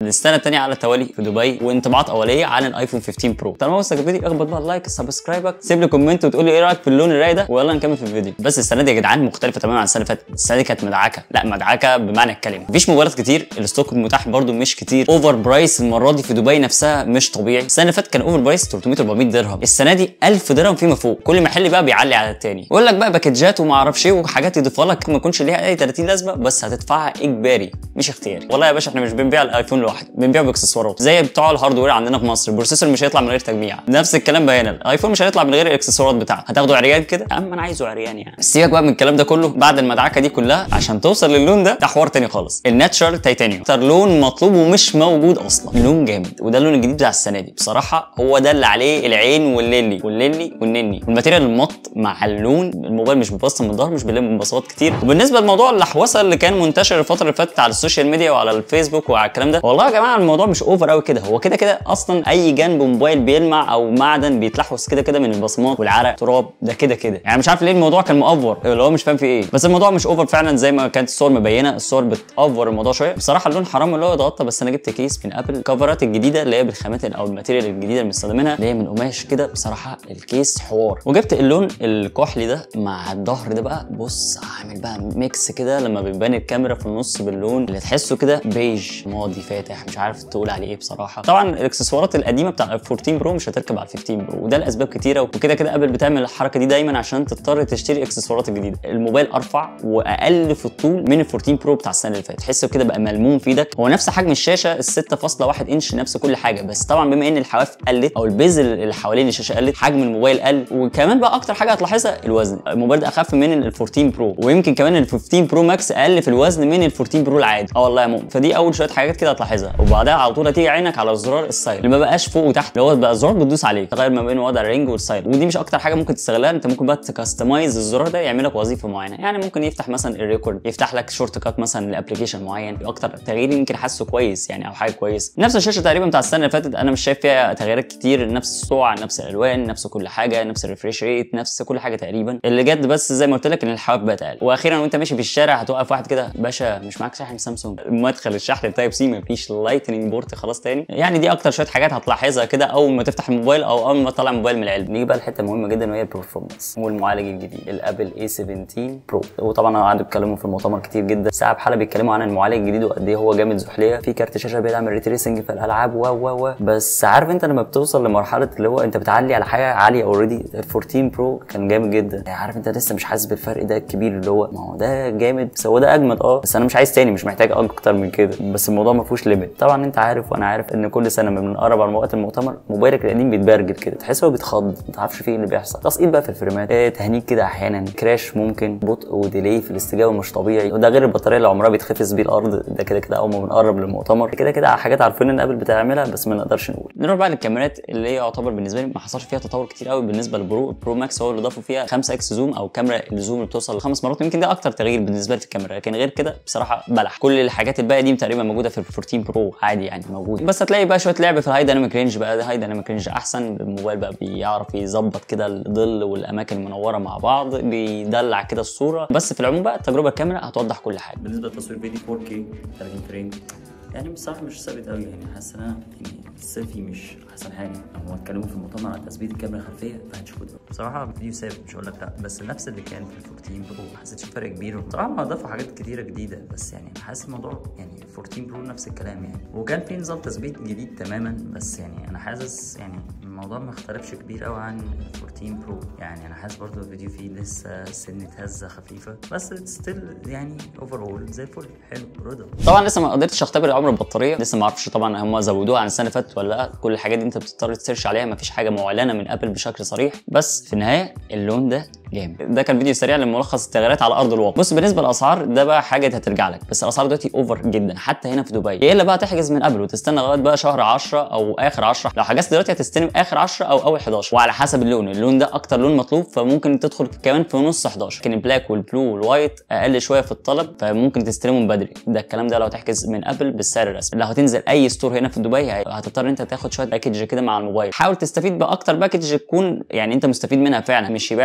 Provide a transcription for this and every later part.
السنه الثانيه على التوالي في دبي وانطباعات اوليه عن الايفون 15 برو طالما وصلك الفيديو اخبط بقى اللايك سبسكرايبك سيب لي كومنت وتقول لي ايه رايك في اللون الرايق ده ويلا نكمل في الفيديو بس السنه دي يا جدعان مختلفه تماما عن السنه اللي فاتت السنه دي كانت مدعكه لا مدعكه بمعنى الكلمه مفيش موبايلات كتير الستوك المتاح برده مش كتير اوفر برايس المره دي في دبي نفسها مش طبيعي السنه اللي فاتت كان اوفر برايس 300 400 درهم السنه دي 1000 درهم فيما فوق كل محل بقى بيعلي على التاني يقول لك بقى باكجات وما اعرفش ايه وحاجات يضيفها لك ما يكونش ليها اي 30 لازمه بس هتدفعها اجباري مش اختياري والله يا باشا احنا مش بنبيع الايفون لوحده بنبيع باكسسوارات زي بتوع الهاردوير عندنا في مصر البروسيسور مش هيطلع من غير تجميع نفس الكلام بقى هنا الايفون مش هيطلع من غير الاكسسوارات بتاعته هتاخده عريان كده يا عم انا عايزه عريان يعني سيبك بقى من الكلام ده كله بعد المدعكه دي كلها عشان توصل للون ده ده حوار تاني خالص الناتشرال تيتانيوم اكتر لون مطلوب ومش موجود اصلا لون جامد وده اللون الجديد بتاع السنه دي بصراحه هو ده اللي عليه العين والليلي والليلي والنني والماتيريال المط مع اللون الموبايل مش بيبصم من الظهر مش بيلم بصمات كتير وبالنسبه لموضوع اللحوسه اللي كان منتشر الفتره اللي فاتت على السوشيال ميديا وعلى الفيسبوك وعلى الكلام ده والله يا جماعه الموضوع مش اوفر قوي كده هو كده كده اصلا اي جنب موبايل بيلمع او معدن بيتلحوس كده كده من البصمات والعرق تراب ده كده كده يعني مش عارف ليه الموضوع كان مأفور اللي هو مش فاهم في ايه بس الموضوع مش اوفر فعلا زي ما كانت الصور مبينه الصور بتأفور الموضوع شويه بصراحه اللون حرام اللي هو يتغطى بس انا جبت كيس من ابل الكفرات الجديده اللي هي بالخامات او الماتيريال الجديده اللي مستخدمينها اللي هي من قماش كده بصراحه الكيس حوار وجبت اللون الكحلي ده مع الظهر ده بقى بص عامل بقى ميكس كده لما بيبان الكاميرا في النص باللون اللي تحسه كده بيج ماضي فاتح مش عارف تقول عليه ايه بصراحه طبعا الاكسسوارات القديمه بتاع ال 14 برو مش هتركب على ال 15 برو وده لاسباب كتيره وكده كده ابل بتعمل الحركه دي دايما عشان تضطر تشتري اكسسوارات الجديده الموبايل ارفع واقل في الطول من ال 14 برو بتاع السنه اللي فاتت تحسه كده بقى ملموم في ايدك هو نفس حجم الشاشه ال 6.1 انش نفس كل حاجه بس طبعا بما ان الحواف قلت او البيز اللي حوالين الشاشه قلت حجم الموبايل قل وكمان بقى اكتر حاجه هتلاحظها الوزن الموبايل ده اخف من ال 14 برو ويمكن كمان ال 15 برو ماكس اقل في الوزن من ال 14 برو العادي اه والله يا مؤمن فدي اول شويه حاجات كده هتلاحظها وبعدها على طول هتيجي عينك على زرار السايل اللي ما بقاش فوق وتحت اللي هو بقى زرار بتدوس عليه تغير ما بين وضع الرينج والسايل ودي مش اكتر حاجه ممكن تستغلها انت ممكن بقى تكستمايز الزرار ده يعمل لك وظيفه معينه يعني ممكن يفتح مثلا الريكورد يفتح لك شورت كات مثلا لابلكيشن معين اكتر تغيير يمكن حاسه كويس يعني او حاجه كويسه نفس الشاشه تقريبا بتاع السنه اللي فاتت انا مش شايف فيها تغييرات كتير نفس السرعه نفس الالوان نفس كل حاجه نفس الريفريش ريت نفس كل حاجه تقريبا اللي جد بس زي ما قلت لك ان الحواف بقت اقل واخيرا وانت ماشي في الشارع هتوقف واحد كده باشا مش معاك شاحن سامسونج مدخل الشحن تايب سي مفيش لايتنج بورت خلاص تاني يعني دي اكتر شويه حاجات هتلاحظها كده اول ما تفتح الموبايل او اول ما تطلع الموبايل من العلبه نيجي بقى الحته المهمه جدا وهي البرفورمانس والمعالج الجديد الابل اي 17 برو وطبعا قعدوا يتكلموا في المؤتمر كتير جدا ساعه بحلقه بيتكلموا عن المعالج الجديد وقد ايه هو جامد زحليه في كارت شاشه بيدعم الريتريسنج في الالعاب و و و بس عارف انت لما بتوصل لمرحله اللي هو انت بتعلي على حاجه عاليه اوريدي ال 14 برو كان جامد جدا يعني عارف انت لسه مش حاسس بالفرق ده الكبير اللي هو ما هو ده جامد بس هو ده اجمد اه بس انا مش عايز تاني مش محتاج اكتر من كده بس الموضوع ما فيهوش ليميت طبعا انت عارف وانا عارف ان كل سنه ما بنقرب على وقت المؤتمر موبايلك القديم بيتبرجل كده تحس هو بيتخض ما تعرفش فيه إيه اللي بيحصل تسقيط بقى في الفريمات اه تهنيج كده احيانا كراش ممكن بطء وديلي في الاستجابه مش طبيعي وده غير البطاريه اللي عمرها بيتخفز بيه الارض ده كده كده اول ما بنقرب للمؤتمر كده كده حاجات عارفين ان ابل بتعملها بس ما نقدرش نقول نروح بقى للكاميرات اللي هي يعتبر بالنسبه لي ما حصلش فيها تطور كتير قوي بالنسبه للبرو البرو ماكس هو اللي ضافوا فيها 5 اكس زوم او كاميرا الزوم اللي بتوصل لخمس مرات يمكن ده اكتر تغيير بالنسبه لي في الكاميرا لكن غير كده بصراحه بلح كل الحاجات الباقيه دي تقريبا موجوده في ال 14 برو عادي يعني موجوده بس هتلاقي بقى شويه لعب في الهاي دايناميك رينج بقى ده هاي دايناميك رينج احسن الموبايل بقى بيعرف يظبط كده الظل والاماكن المنوره مع بعض بيدلع كده الصوره بس في العموم بقى التجربه الكاميرا هتوضح كل حاجه بالنسبه لتصوير فيديو 4K 30 فريم يعني بصراحه مش ثابت قوي يعني حاسس ان انا يعني السيلفي مش احسن حاجه هم اتكلموا في المؤتمر عن تثبيت الكاميرا الخلفيه فهتشوفوا ده بصراحه الفيديو ثابت مش هقول لك لا بس نفس اللي كان في ال 14 برو ما حسيتش فرق كبير بصراحه ما ضافوا حاجات كتيره جديده بس يعني حاسس الموضوع يعني 14 برو نفس الكلام يعني وكان في نظام تثبيت جديد تماما بس يعني انا حاسس يعني الموضوع ما اختلفش كبير قوي عن ال 14 برو يعني انا حاسس برضو الفيديو فيه لسه سنه هزه خفيفه بس ستيل يعني اوفر اول زي الفل حلو رضا طبعا لسه ما قدرتش اختبر عمر البطاريه لسه ما اعرفش طبعا هم زودوها عن السنه اللي فاتت ولا لا كل الحاجات دي انت بتضطر تسيرش عليها ما فيش حاجه معلنه من ابل بشكل صريح بس في النهايه اللون ده جامد ده كان فيديو سريع لملخص التغييرات على ارض الواقع بص بالنسبه للاسعار ده بقى حاجه هترجع لك بس الاسعار دلوقتي اوفر جدا حتى هنا في دبي يا الا بقى تحجز من قبل وتستنى لغايه بقى شهر 10 او اخر 10 لو حجزت دلوقتي هتستلم اخر 10 او اول 11 وعلى حسب اللون اللون ده اكتر لون مطلوب فممكن تدخل كمان في نص 11 لكن البلاك والبلو والوايت اقل شويه في الطلب فممكن تستلمهم بدري ده الكلام ده لو تحجز من قبل بالسعر الرسمي لو هتنزل اي ستور هنا في دبي هتضطر انت تاخد شويه باكج كده مع الموبايل حاول تستفيد باكتر باكج تكون يعني انت مستفيد منها فعلا مش يبيع لك الهوا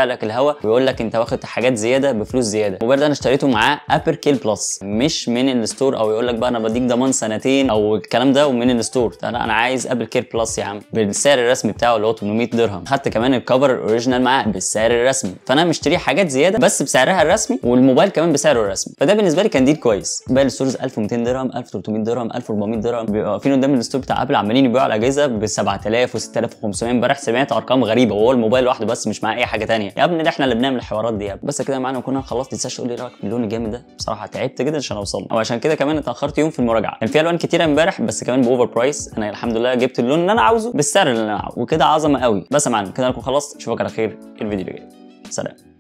الهوا ويقول لك انت واخد حاجات زياده بفلوس زياده الموبايل ده انا اشتريته معاه ابر كيل بلس مش من الستور او يقول لك بقى انا بديك ضمان سنتين او الكلام ده ومن الستور لا انا عايز ابل كير بلس يا عم بالسعر الرسمي بتاعه اللي هو 800 درهم خدت كمان الكفر الاوريجينال معاه بالسعر الرسمي فانا مشتري حاجات زياده بس بسعرها الرسمي والموبايل كمان بسعره الرسمي فده بالنسبه لي كان ديل كويس باقي الستورز 1200 درهم 1300 درهم 1400 درهم بيبقوا واقفين قدام الستور بتاع ابل عمالين يبيعوا الاجهزه ب 7000 و6500 امبارح سمعت ارقام غريبه وهو الموبايل لوحده بس مش معاه اي حاجه تانية يا ابني ده احنا اللي بنعمل الحوارات دي يا ابني بس كده معانا وكنا خلصت تنساش تقول لي رايك في اللون الجامد ده بصراحه تعبت جدا عشان اوصل له او عشان كده كمان اتاخرت يوم في المراجعه كان في الوان كتيره امبارح بس كمان باوفر برايس انا الحمد لله جبت اللون اللي انا عاوزه بالسعر اللي انا عاوزه وكده عظمه قوي بس يا معلم كده اكون خلصت اشوفك على خير الفيديو اللي جاي سلام